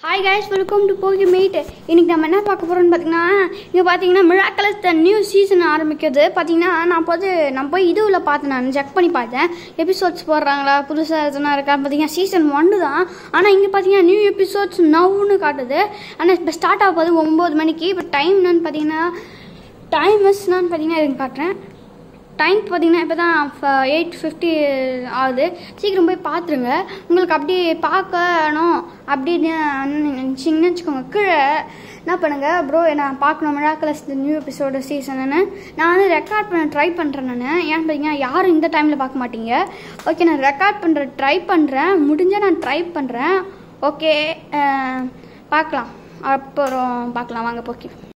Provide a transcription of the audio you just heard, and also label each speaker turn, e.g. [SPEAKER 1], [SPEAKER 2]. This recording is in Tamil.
[SPEAKER 1] ஹாய் guys வெல்கம் டு போகி மீட் இன்னைக்கு நம்ம என்ன பார்க்க போகிறோம்னு பார்த்தீங்கன்னா இங்கே பார்த்தீங்கன்னா மிராக்கலஸ் த நியூ சீசன் ஆரம்பிக்கிறது பார்த்தீங்கன்னா நான் போது நான் போய் இதுவில் பார்த்தேன் நான் செக் பண்ணி பார்த்தேன் எபிசோட்ஸ் போடுறாங்களா புதுசாக எதுனா இருக்கா பார்த்தீங்கன்னா சீசன் ஒன்று தான் ஆனால் இங்கே பார்த்தீங்கன்னா நியூ எபிசோட்ஸ் நவ்னு காட்டுது ஆனால் இப்போ ஸ்டார்ட் ஆக போகுது ஒம்பது மணிக்கு இப்போ டைம் என்னன்னு பார்த்தீங்கன்னா டைம் என்னான்னு பார்த்தீங்கன்னா இதுங்க காட்டுறேன் டைம் பார்த்தீங்கன்னா இப்போ தான் எயிட் ஃபிஃப்டி ஆகுது சீக்கிரம் போய் பார்த்துருங்க உங்களுக்கு அப்படி பார்க்கணும் அப்படின்னு நினச்சிங்கன்னு வச்சுக்கோங்க கீழே என்ன பண்ணுங்கள் ப்ரோ நான் பார்க்கணும் மிராக்கலஸ் நியூ எபிசோடு சீசன்னு நான் வந்து ரெக்கார்ட் பண்ண ட்ரை பண்ணுறேன் நான் ஏன்னு பார்த்தீங்கன்னா யாரும் இந்த டைமில் பார்க்க மாட்டீங்க ஓகே நான் ரெக்கார்ட் பண்ணுற ட்ரை பண்ணுறேன் முடிஞ்சால் நான் ட்ரை பண்ணுறேன் ஓகே பார்க்கலாம் அப்புறம் பார்க்கலாம் வாங்க போக்கி